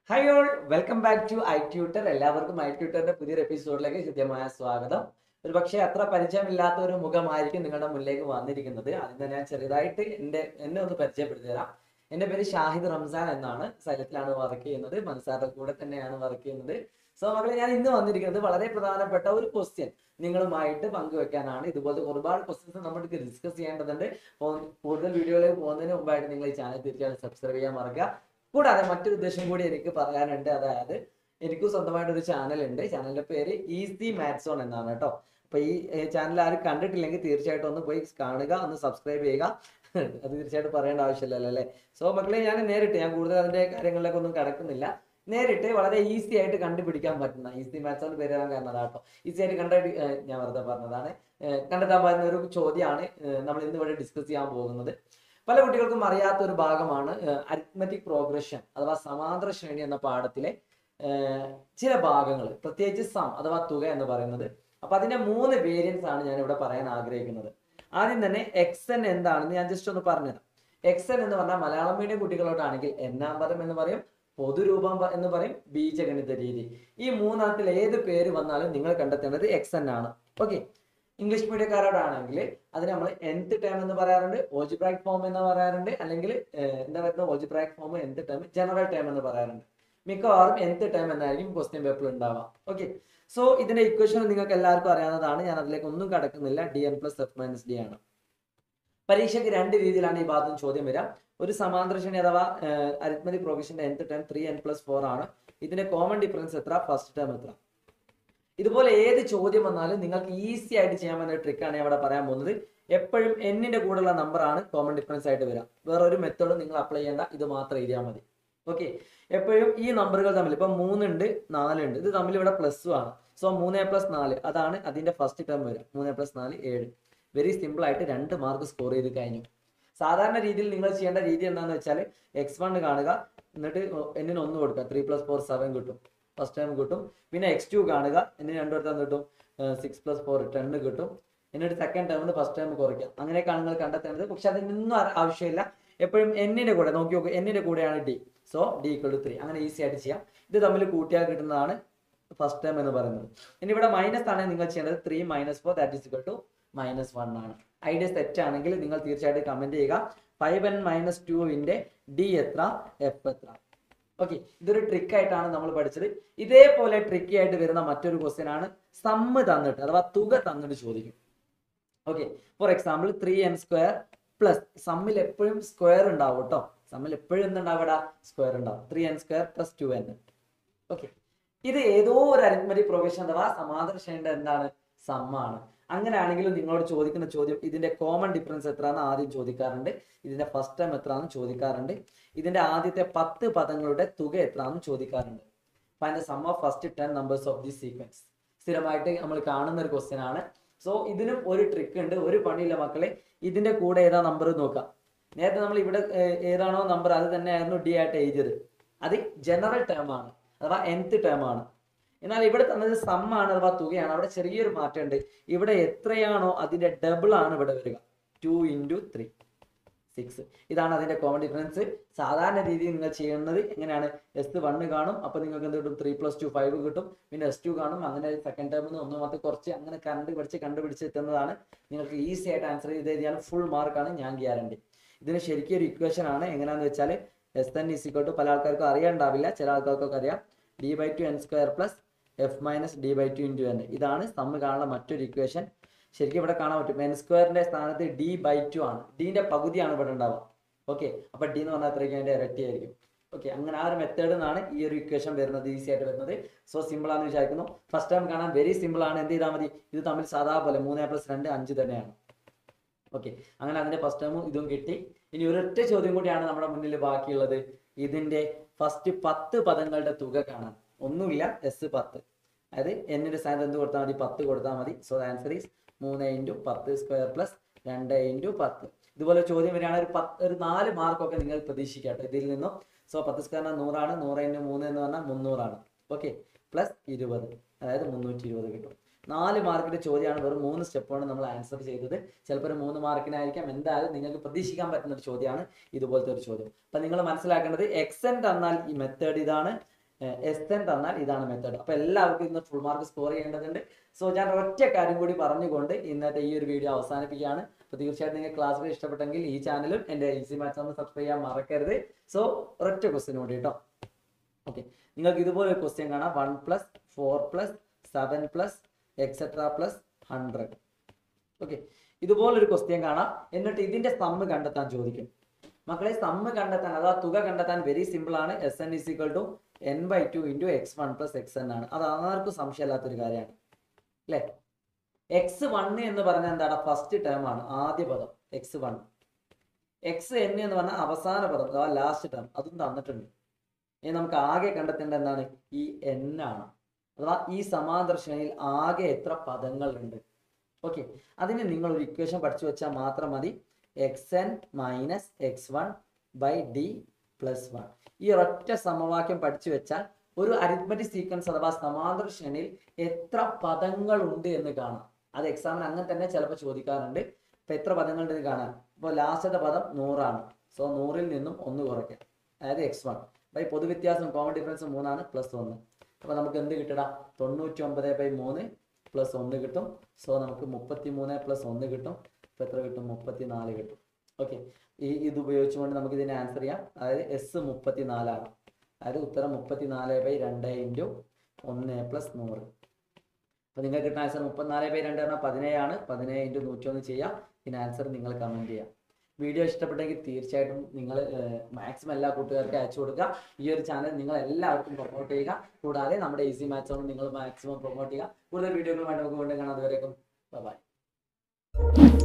hi all welcome back to I tutor എല്ലാവർക്കും I ട്യൂട്ടറിന്റെ പുതിയൊരു എപ്പിസോഡിലേക്ക് കൃത്യമായ സ്വാഗതം ഒരു പക്ഷേ അത്ര പരിചയമില്ലാത്ത ഒരു മുഖമായിരിക്കും നിങ്ങളുടെ മുന്നിലേക്ക് വന്നിരിക്കുന്നത് അതിന് തന്നെ ഞാൻ ചെറുതായിട്ട് എൻ്റെ എന്നെ ഒന്ന് പരിചയപ്പെടുത്തി തരാം എൻ്റെ പേര് ഷാഹിദ് റംസാൻ എന്നാണ് സൈലത്തിലാണ് വർക്ക് ചെയ്യുന്നത് മനസാറിന്റെ കൂടെ തന്നെയാണ് വർക്ക് ചെയ്യുന്നത് സോ മക്കളെ ഞാൻ ഇന്ന് വന്നിരിക്കുന്നത് വളരെ പ്രധാനപ്പെട്ട ഒരു ക്വസ്റ്റ്യൻ നിങ്ങളുമായിട്ട് പങ്കുവെക്കാനാണ് ഇതുപോലത്തെ ഒരുപാട് ക്വസ്റ്റ്യൻസ് നമുക്ക് ഡിസ്കസ് ചെയ്യേണ്ടതുണ്ട് അപ്പോൾ കൂടുതൽ വീഡിയോയിലേക്ക് പോകുന്നതിന് മുമ്പായിട്ട് നിങ്ങൾ ഈ ചാനൽ തീർച്ചയായും സബ്സ്ക്രൈബ് ചെയ്യാൻ മറക്കുക കൂടാതെ മറ്റൊരു ഉദ്ദേശം കൂടി എനിക്ക് പറയാനുണ്ട് അതായത് എനിക്ക് സ്വന്തമായിട്ട് ഒരു ചാനൽ ഉണ്ട് ചാനലിന്റെ പേര് ഈസി മാത്സോൺ എന്നാണ് കേട്ടോ അപ്പൊ ഈ ചാനൽ ആരും കണ്ടിട്ടില്ലെങ്കിൽ തീർച്ചയായിട്ടും ഒന്ന് പോയി കാണുക ഒന്ന് സബ്സ്ക്രൈബ് ചെയ്യുക അത് തീർച്ചയായിട്ടും പറയേണ്ട ആവശ്യമില്ലല്ലോ അല്ലേ സോ മക്കളെ ഞാൻ നേരിട്ട് ഞാൻ കൂടുതൽ അതിന്റെ കാര്യങ്ങളിലേക്ക് ഒന്നും കിടക്കുന്നില്ല നേരിട്ട് വളരെ ഈസി ആയിട്ട് കണ്ടുപിടിക്കാൻ പറ്റുന്ന ഈസി മാത്സോൺ പേര് തരാൻ കാരണം അതാട്ടോ ഈസി ആയിട്ട് കണ്ട ഞാൻ വെറുതെ പറഞ്ഞതാണ് ഏഹ് കണ്ടെത്താൻ പറ്റുന്ന ഒരു ചോദ്യമാണ് ഏഹ് നമ്മൾ ഇന്ന് ഇവിടെ ഡിസ്കസ് ചെയ്യാൻ പോകുന്നത് പല കുട്ടികൾക്കും അറിയാത്ത ഒരു ഭാഗമാണ് അരിത്മെറ്റിക് പ്രോഗ്രഷൻ അഥവാ സമാന്തര ശ്രേണി എന്ന പാഠത്തിലെ ഏഹ് ചില ഭാഗങ്ങൾ പ്രത്യേകിച്ച് സം അഥവാ തുക എന്ന് പറയുന്നത് അപ്പൊ അതിന്റെ മൂന്ന് വേരിയൻസ് ആണ് ഞാൻ ഇവിടെ പറയാൻ ആഗ്രഹിക്കുന്നത് ആദ്യം തന്നെ എക്സ് എൻ എന്താണെന്ന് ഞാൻ ജസ്റ്റ് ഒന്ന് പറഞ്ഞുതരാം എക്സ് എൻ എന്ന് പറഞ്ഞാൽ മലയാളം മീഡിയം കുട്ടികളോടാണെങ്കിൽ എന്നാം പദം എന്ന് പറയും പൊതുരൂപം പ- എന്ന് പറയും ബീജഗണിത രീതി ഈ മൂന്നെണ്ണത്തിൽ ഏത് പേര് വന്നാലും നിങ്ങൾ കണ്ടെത്തേണ്ടത് എക്സ് എൻ ആണ് ഓക്കെ ഇംഗ്ലീഷ് മീഡിയക്കാരോടാണെങ്കിൽ അതിന് നമ്മൾ nth ടേം എന്ന് പറയാറുണ്ട് ഓജിബ്രാക് ഫോം എന്ന് പറയാറുണ്ട് അല്ലെങ്കിൽ ഏഹ്, എന്താ പറയുക algebraic form nth term general term എന്ന് പറയാറുണ്ട് മിക്കവാറും nth ടേം എന്നായിരിക്കും ക്വസ്റ്റ്യൻ പേപ്പറിൽ ഉണ്ടാവുക ഓക്കെ സോ ഇതിന്റെ ഇക്വേഷൻ നിങ്ങൾക്ക് എല്ലാവർക്കും അറിയാവുന്നതാണ് ഞാൻ അതിലേക്ക് ഒന്നും കടക്കുന്നില്ല D N plus F minus D ആണ് പരീക്ഷയ്ക്ക് രണ്ട് രീതിയിലാണ് ഈ ഭാഗത്തും ചോദ്യം വരിക ഒരു സമാന്തര ശ്രേണി അഥവാ അരിത്മതി പ്രൊവിഷന്റെ nth term three N plus four ആണ് ഇതിന്റെ കോമൺ ഡിഫറൻസ് എത്ര ഫസ്റ്റ് ടേം എത്ര ഇതുപോലെ ഏത് ചോദ്യം വന്നാലും നിങ്ങൾക്ക് ഈസി ആയിട്ട് ചെയ്യാൻ പറ്റുന്ന ട്രിക്കാണ് ഞാൻ ഇവിടെ പറയാൻ പോകുന്നത് എപ്പോഴും എന്നിന്റെ കൂടെയുള്ള നമ്പർ ആണ് കോമൺ ഡിഫറൻസ് ആയിട്ട് വരാം വേറെ ഒരു മെത്തേഡും നിങ്ങൾ അപ്ലൈ ചെയ്യേണ്ട ഇത് മാത്രം എഴുതിയാൽ മതി ഓക്കെ എപ്പോഴും ഈ നമ്പറുകൾ തമ്മിൽ ഇപ്പൊ മൂന്നുണ്ട് നാലുണ്ട് ഇത് തമ്മിൽ ഇവിടെ പ്ലസ് ആണ് സോ മൂന്ന് പ്ലസ് നാല് അതാണ് അതിന്റെ ഫസ്റ്റ് ടേം വരിക മൂന്ന് പ്ലസ് നാല് ഏഴ് വെരി സിമ്പിൾ ആയിട്ട് രണ്ട് മാർക്ക് സ്കോർ ചെയ്ത് കഴിഞ്ഞു സാധാരണ രീതിയിൽ നിങ്ങൾ ചെയ്യേണ്ട രീതി എന്താണെന്ന് വെച്ചാൽ എക്സ് വൺ കാണുക എന്നിട്ട് എന്നിന് ഒന്ന് കൊടുക്കുക ത്രീ പ്ലസ് ഫോർ സെവൻ കിട്ടും ഫസ്റ്റ് ടൈം കിട്ടും പിന്നെ എക്സ് ടു കാണുക എന്നിന് രണ്ടു കൊടുത്താൽ കിട്ടും സിക്സ് പ്ലസ് ഫോർ ടെൻ കിട്ടും എന്നിട്ട് സെക്കൻഡ് ടൈമിന് ഫസ്റ്റ് ടൈം കുറയ്ക്കാം അങ്ങനെയൊക്കെയാണ് നിങ്ങൾ കണ്ടെത്തേണ്ടത് പക്ഷെ അതിനൊന്നും ആ- ആവശ്യമില്ല എപ്പോഴും എന്നിന്റെ കൂടെ നോക്കി നോക്കൂ എന്നിന്റെ കൂടെയാണ് D so D equal to three അങ്ങനെ ഈസി ആയിട്ട് ചെയ്യാം ഇത് തമ്മിൽ കൂട്ടിയാൽ കിട്ടുന്നതാണ് ഫസ്റ്റ് ടൈം എന്ന് പറയുന്നത് ഇനി ഇവിടെ മൈനസ് ആണ് നിങ്ങൾ ചെയ്യേണ്ടത് three minus four that is equal to minus one ആണ് ഐഡിയ സെറ്റ് ആണെങ്കിൽ നിങ്ങൾ തീർച്ചയായിട്ടും കമന്റ് ചെയ്യുക ഫൈവ് എൻ മൈനസ് ടുവിന്റെ ഡി എത്ര എഫ് എത്ര ഓക്കെ ഇതൊരു ട്രിക്ക് ആയിട്ടാണ് നമ്മൾ പഠിച്ചത് ഇതേപോലെ ട്രിക്കി ആയിട്ട് വരുന്ന മറ്റൊരു ക്വസ്റ്റ്യൻ ആണ് സമ്മ് തന്നിട്ട് അഥവാ തുക തന്നിട്ട് ചോദിക്കും okay for example three N square plus സമ്മിൽ എപ്പോഴും സ്ക്വയർ ഉണ്ടാവും കേട്ടോ സമ്മിൽ എപ്പോഴും എന്തുണ്ടാവും ഇവിടെ സ്ക്വയർ ഉണ്ടാവും three N square plus two N okay ഇത് ഏതോ ഒരു അരിത്മറ്റിക് പ്രൊവിഷൻ അഥവാ സമാന്തര ശ്രേണിയുടെ എന്താണ് സമ്മാണ് അങ്ങനെയാണെങ്കിലും നിങ്ങളോട് ചോദിക്കുന്ന ചോദ്യം ഇതിന്റെ കോമൺ ഡിഫറൻസ് എത്രയാണെന്ന് ആദ്യം ചോദിക്കാറുണ്ട് ഇതിന്റെ ഫസ്റ്റ് ടൈം എത്രയാണെന്ന് ചോദിക്കാറുണ്ട് ഇതിന്റെ ആദ്യത്തെ പത്ത് പദങ്ങളുടെ തുക എത്രയാണെന്ന് ചോദിക്കാറുണ്ട് അപ്പൊ അതിന്റെ sum of first ten numbers of the sequence സ്ഥിരമായിട്ട് നമ്മൾ കാണുന്ന ഒരു ക്വസ്റ്റ്യൻ ആണ് സോ ഇതിനും ഒരു ട്രിക്ക് ഉണ്ട് ഒരു പണിയില്ല മക്കളെ ഇതിന്റെ കൂടെ ഏതാ നമ്പർ നോക്കാം നേരത്തെ നമ്മൾ ഇവിടെ ഏർ, ഏതാണോ നമ്പർ അത് തന്നെയായിരുന്നു ഡി ആയിട്ട് എഴുതിയത് അത് ജനറൽ ടേം ആണ് അഥവാ nth ടേം ആണ് എന്നാൽ ഇവിടെ തന്നത് സം ആണ് അഥവാ തുകയാണ് അവിടെ ചെറിയൊരു മാറ്റമുണ്ട് ഇവിടെ എത്രയാണോ അതിന്റെ ഡബിൾ ആണ് ഇവിടെ വരിക ടു ഇൻറ്റു ത്രീ സിക്സ് ഇതാണ് അതിന്റെ കോമൺ ഡിഫറൻസ് സാധാരണ രീതിയിൽ നിങ്ങൾ ചെയ്യുന്നത് എങ്ങനെയാണ് എസ് വണ്ണ് കാണും അപ്പൊ നിങ്ങൾക്ക് എന്ത് കിട്ടും ത്രീ പ്ലസ് ടു ഫൈവ് കിട്ടും പിന്നെ എസ് ടു കാണും അങ്ങനെ സെക്കൻഡ് ടൈമിൽ നിന്ന് ഒന്നാമത്തെ കുറച്ച് അങ്ങനെ കണ്ടുപിടിച്ച് കണ്ടുപിടിച്ച് എത്തുന്നതാണ് നിങ്ങൾക്ക് ഈസി ആയിട്ട് ആൻസർ ചെയ്ത് കഴിഞ്ഞാൽ ഫുൾ മാർക്കാണ് ഞാൻ ഗ്യാരണ്ടി ഇതിന് ശരിക്കും ഒരു ഇക്വേഷൻ ആണ് എങ്ങനെയാന്ന് വെച്ചാൽ S N is equal to പല ആൾക്കാർക്കും അറിയാണ്ടാവില്ല ചില ആൾക്കാർക്കൊക്കെ അറിയാം D by two N square plus F minus D by two into N ഇതാണ് സമ്മ് കാണുന്ന മറ്റൊരു ഇക്വേഷൻ ശരിക്കും ഇവിടെ കാണാൻ പറ്റും എൻ സ്ക്വയറിന്റെ സ്ഥാനത്ത് ഡി ബൈ ടു ആണ് ഡിന്റെ പകുതിയാണ് ഇവിടെ ഉണ്ടാവുക ഓക്കെ അപ്പൊ ഡി എന്ന് പറഞ്ഞാൽ അത്രയ്ക്ക് അതിന്റെ ഇരട്ടി ആയിരിക്കും ഓക്കെ അങ്ങനെ ആ ഒരു മെത്തേഡ് നിന്നാണ് ഈ ഒരു ഇക്വേഷൻ വരുന്നത് ഈസി ആയിട്ട് വരുന്നത് സോ സിമ്പിൾ ആണെന്ന് വിചാരിക്കുന്നു ഫസ്റ്റ് ടൈം കാണാൻ വെരി സിമ്പിൾ ആണ് എന്ത് ചെയ്താൽ മതി ഇത് തമ്മിൽ സാധാ പോലെ മൂന്ന് പ്ലസ് രണ്ട് അഞ്ച് തന്നെയാണ് ഓക്കെ അങ്ങനെ അതിന്റെ ഫസ്റ്റ് ടൈമും ഇതും കിട്ടി ഇനി ഒരൊറ്റ ചോദ്യം കൂടിയാണ് നമ്മുടെ മുന്നിൽ ബാക്കിയുള്ളത് ഇതിന്റെ ഫസ്റ്റ് പത്ത് പദങ്ങളുടെ തുക കാണാൻ ഒന്നുമില്ല എസ് പത്ത് അതായത് എന്നിന്റെ സ്ഥാനത്ത് എന്ത് കൊടുത്താൽ മതി പത്ത് കൊടുത്താൽ മതി സോ ആൻസർ ഈസ് മൂന്ന് ഇൻറ്റു പത്ത് സ്ക്വയർ പ്ലസ് രണ്ട് ഇൻറ്റു പത്ത് ഇതുപോലെ ചോദ്യം വരികയാണെങ്കിൽ ഒരു പത്ത് ഒരു നാല് മാർക്കൊക്കെ നിങ്ങൾ പ്രതീക്ഷിക്കട്ടെ ഇതിൽ നിന്നും സോ പത്ത് സ്ക്വയറിന് നൂറാണ് നൂറ് ഇൻറ്റു മൂന്ന് എന്ന് പറഞ്ഞാൽ മുന്നൂറാണ് ഓക്കെ പ്ലസ് ഇരുപത് അതായത് മുന്നൂറ്റി ഇരുപത് കിട്ടും നാല് മാർക്കിന്റെ ചോദ്യമാണ് വെറും മൂന്ന് സ്റ്റെപ്പാണ് നമ്മൾ ആൻസർ ചെയ്തത് ചിലപ്പോൾ ഒരു മൂന്ന് മാർക്കിനായിരിക്കാം എന്തായാലും നിങ്ങൾക്ക് പ്രതീക്ഷിക്കാൻ പറ്റുന്ന ഒരു ചോദ്യമാണ് ഇതുപോലത്തെ ഒരു ചോദ്യം അപ്പൊ നിങ്ങൾ മനസ്സിലാക്കേണ്ടത് എക്സൻ തന്നാൽ ഈ മെത്തേഡ് ഇതാണ് എസ് എൻ തന്നാൽ ഇതാണ് മെത്തേഡ് അപ്പൊ എല്ലാവർക്കും ഇന്ന് ഫുൾ മാർക്ക് സ്കോർ ചെയ്യേണ്ടതുണ്ട് സോ ഞാൻ ഒറ്റ കാര്യം കൂടി പറഞ്ഞുകൊണ്ട് ഇന്നത്തെ ഈ ഒരു വീഡിയോ അവസാനിപ്പിക്കുകയാണ് അപ്പൊ തീർച്ചയായിട്ടും നിങ്ങൾക്ക് ക്ലാസ്സുകൾ ഇഷ്ടപ്പെട്ടെങ്കിൽ ഈ ചാനലും എന്റെ ഈസി മാത്സ് ഒന്ന് സബ്സ്ക്രൈബ് ചെയ്യാൻ മറക്കരുത് സോ ഒരൊറ്റ ക്വസ്റ്റിന് കൂടി കേട്ടോ ഓക്കെ നിങ്ങൾക്ക് ഇതുപോലെ ഒരു ക്വസ്റ്റ്യൻ കാണാം one plus four plus seven plus etcetera plus hundred okay ഇതുപോലൊരു ക്വസ്റ്റ്യൻ കാണാം എന്നിട്ട് ഇതിന്റെ സമ്മ് കണ്ടെത്താൻ ചോദിക്കും മക്കളെ സമ്മ് കണ്ടെത്താൻ അഥവാ തുക കണ്ടെത്താൻ വെരി സിമ്പിൾ ആണ് S N is equal to N by two into X one plus X N ആണ് അത് ആർക്കും സംശയമില്ലാത്തൊരു കാര്യമാണ് അല്ലേ എക്സ് വൺ എന്ന് പറഞ്ഞാൽ എന്താണ് ഫസ്റ്റ് ടേം ആണ് ആദ്യ പദം എക്സ് വൺ എക്സ് എൻ എന്ന് പറഞ്ഞാൽ അവസാന പദം അഥവാ ലാസ്റ്റ് ടേം അതും തന്നിട്ടുണ്ട് ഇനി നമുക്ക് ആകെ കണ്ടെത്തേണ്ട എന്താണ് ഈ എൻ ആണ് അഥവാ ഈ സമാന്തര ശ്രേണിയിൽ ആകെ എത്ര പദങ്ങളുണ്ട് ഓക്കെ അതിന് നിങ്ങൾ ഒരു ഇക്വേഷൻ പഠിച്ചു വെച്ചാൽ മാത്രം മതി X N minus X one by D plus one ഈ ഒരൊറ്റ സമവാക്യം പഠിച്ചു വെച്ചാൽ ഒരു അരിത്മറ്റിക് സീക്വൻസ് അഥവാ സമാന്തര ശ്രേണിയിൽ എത്ര പദങ്ങളുണ്ട് എന്ന് കാണാം അത് എക്സാമിന് അങ്ങനെ തന്നെ ചിലപ്പോൾ ചോദിക്കാറുണ്ട് ഇപ്പൊ എത്ര പദങ്ങളുണ്ട് എന്ന് കാണാൻ ഇപ്പോൾ ലാസ്റ്റത്തെ പദം നൂറാണ് സോ നൂറിൽ നിന്നും ഒന്ന് കുറയ്ക്കാം അതായത് എക്സ് വൺ ബൈ പൊതുവ്യത്യാസം കോമൺ ഡിഫറൻസ് മൂന്നാണ് പ്ലസ് ഒന്ന് അപ്പൊ നമുക്ക് എന്ത് കിട്ടടാ തൊണ്ണൂറ്റി ഒമ്പത് ബൈ മൂന്ന് പ്ലസ് ഒന്ന് കിട്ടും സോ നമുക്ക് മുപ്പത്തി മൂന്ന് പ്ലസ് ഒന്ന് കിട്ടും ഇപ്പൊ എത്ര കിട്ടും മുപ്പത്തി നാല് കിട്ടും ഓക്കെ ഈ ഇത് ഉപയോഗിച്ചുകൊണ്ട് നമുക്ക് ഇതിനെ ആൻസർ ചെയ്യാം അതായത് എസ് മുപ്പത്തി നാലാണ് അതായത് ഉത്തരം മുപ്പത്തി നാല് ബൈ രണ്ട് ഇൻറ്റു ഒന്ന് പ്ലസ് നൂറ് അപ്പൊ നിങ്ങൾക്ക് കിട്ടുന്ന ആൻസർ മുപ്പത്തിനാല് ബൈ രണ്ട് പറഞ്ഞാൽ പതിനേഴാണ് പതിനേഴ് ഇൻറ്റു നൂറ്റി ഒന്ന് ചെയ്യാം ഇതിന് ആൻസർ നിങ്ങൾ കമന്റ് ചെയ്യാം വീഡിയോ ഇഷ്ടപ്പെട്ടെങ്കിൽ തീർച്ചയായിട്ടും നിങ്ങൾ മാക്സിമം എല്ലാ കൂട്ടുകാർക്കും അയച്ചു കൊടുക്കുക ഈ ഒരു ചാനൽ നിങ്ങൾ എല്ലാവർക്കും പ്രൊമോട്ട് ചെയ്യുക കൂടാതെ നമ്മുടെ ഈസി മാച്ച് ഒന്ന് നിങ്ങൾ മാക്സിമം പ്രൊമോട്ട് ചെയ്യുക കൂടുതൽ വീഡിയോകളുമായിട്ട് നമുക്ക് വീണ്ടും കാണാം അതുവരേക്കും ബൈ